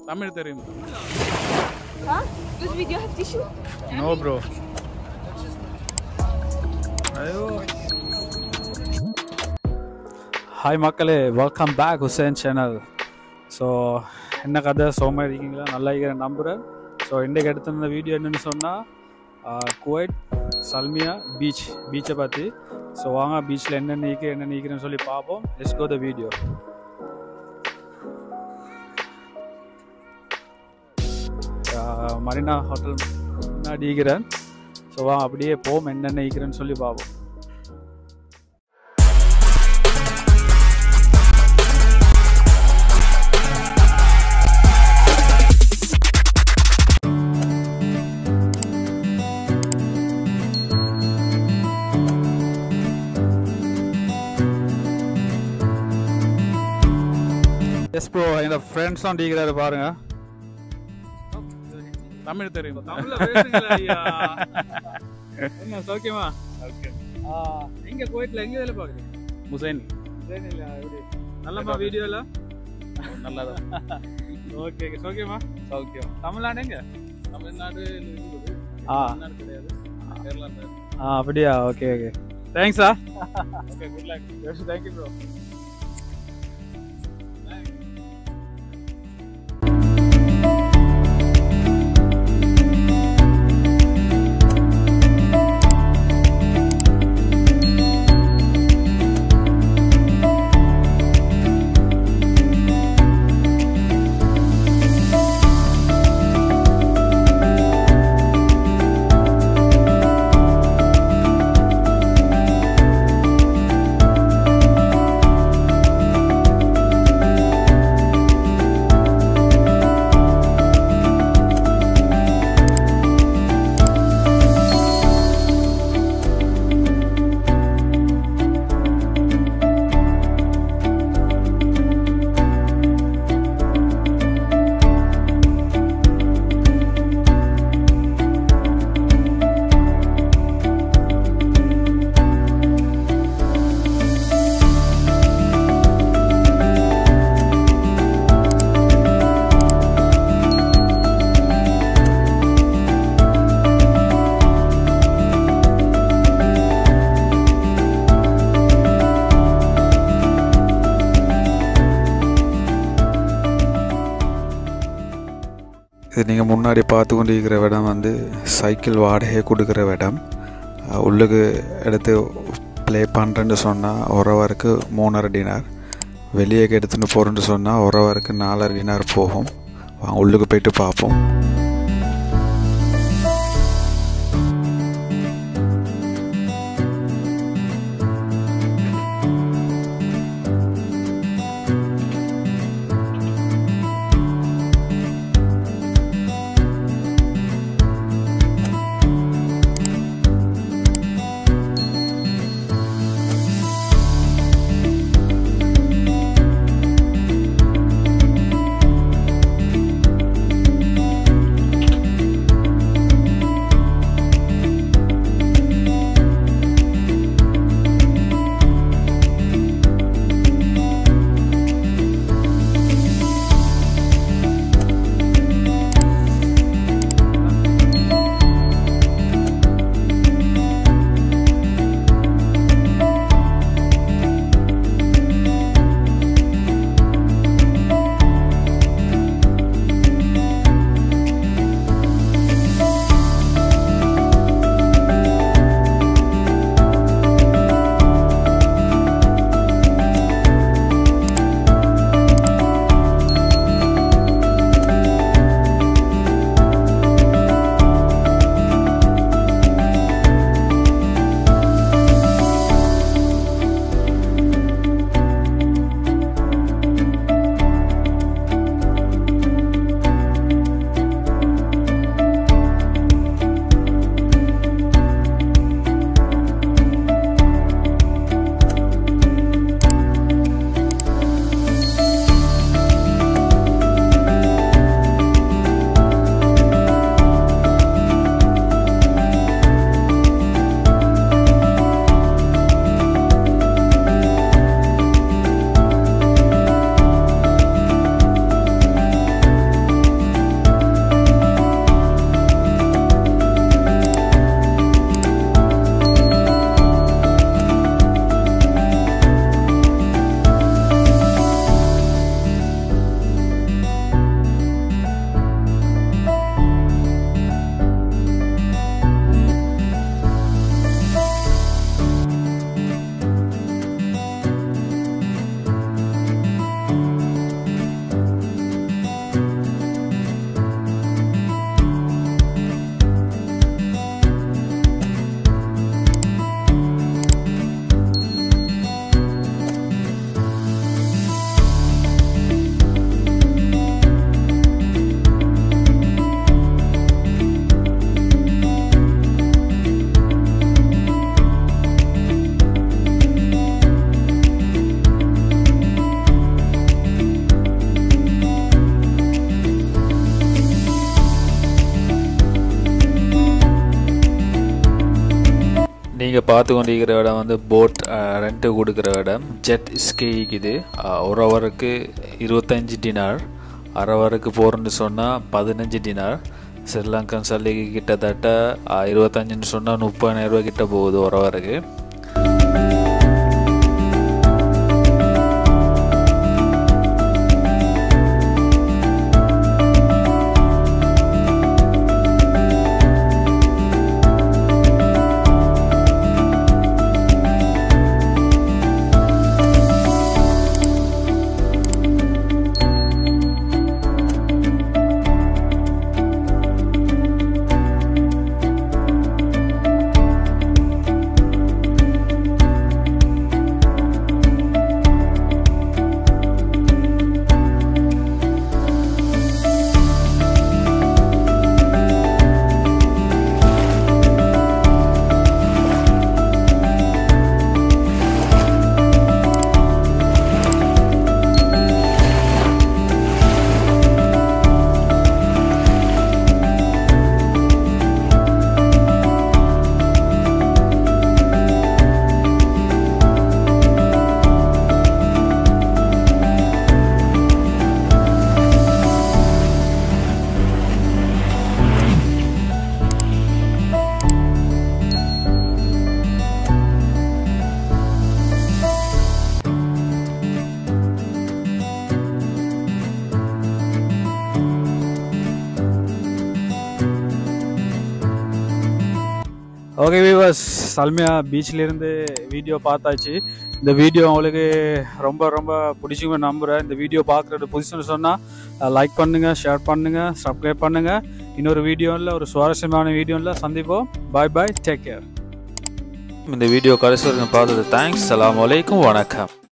தமிழ் தெரியும் Huh? Excuse me, do you have tissue? No bro ஐயோ hi மக்களே welcome back Hussain channel so என்ன கதை சோமா இருக்கீங்களா நல்லா இருக்கிற நம்புகிறேன் ஸோ இன்றைக்கு எடுத்திருந்த வீடியோ என்னென்னு சொன்னால் குவைட் சல்மியா பீச் பீச்சை பற்றி ஸோ வாங்க பீச்சில் என்ன நீக்கு என்ன நீக்கிறேன்னு சொல்லி பார்ப்போம் let's go the video Marina hotel முன்னாடி இருக்கிறேன் ஸோ வா அப்படியே போம் என்னென்ன இருக்கிறேன்னு சொல்லி பார்ப்போம் எஸ் ப்ரோ என்னோட ஃப்ரெண்ட்ஸ் தான் டீக்கிறாரு பாருங்க தமிழ் தெரியும் தமிழ்ல பேசுங்களா ஐயா என்ன சௌக்கியமா ஆ, எங்க குவைட்ல எங்க வேலை பாக்குறீங்க முசைன் இல்ல எப்படி நல்லமா வீடியோல நல்லதான் ஓகே சௌக்கியமா சௌக்கியம் தமிழ்நாடு எங்க தமிழ்நாடு ஆ தமிழ்நாடு கிடையாது கேரளா ஆ அப்படியா ஓகே ஓகே தேங்க்ஸா okay good luck thank you bro இது நீங்கள் முன்னாடி பார்த்து கொண்டு இருக்கிற இடம் வந்து சைக்கிள் வாடகை கொடுக்குற இடம் அஹ் உள்ளுக்கு எடுத்து ப்ளே பண்ணுறேன்னு சொன்னால் ஒரு ஹவருக்கு மூணரை டினார் வெளியே எடுத்துன்னு போகிறேன்னு சொன்னால் ஒரு ஹவருக்கு நாலரை டினார் போகும் வாங்க உள்ளுக்கு போயிட்டு பார்ப்போம் நீங்கள் பார்த்து கொண்டிருக்கிற இடம் வந்து போட் ரெண்ட்டு கொடுக்குற இடம் ஜெட் ஸ்கேக்குது ஒரு ஹவருக்கு இருபத்தஞ்சி டினார் அரை ஹவருக்கு போகிறேன்னு சொன்னால் பதினஞ்சு டினார் ஸ்ரீலங்கன் சல்லிக்கு கிட்டத்தட்ட அஹ், இருபத்தஞ்சுன்னு சொன்னால் முப்பதாயிரம் ரூபாய் கிட்ட போகுது ஒரு ஹவருக்கு ஓகே வீவர்ஸ் சல்மியா பீச்லேருந்து வீடியோ பார்த்தாச்சு இந்த வீடியோ உங்களுக்கு ரொம்ப ரொம்ப பிடிச்சிங்க நம்புகிறேன் இந்த வீடியோ பார்க்குறது புதுசுன்னு சொன்னால் லைக் பண்ணுங்கள் ஷேர் பண்ணுங்கள் சப்ஸ்கிரைப் பண்ணுங்கள் இன்னொரு வீடியோவில் ஒரு சுவாரஸ்யமான வீடியோவில் சந்திப்போம் பாய் பாய் டேக் கேர் இந்த வீடியோ கடைசி வரைக்கும் பார்த்தது தேங்க்ஸ் அலாம் வலைக்கும் வணக்கம்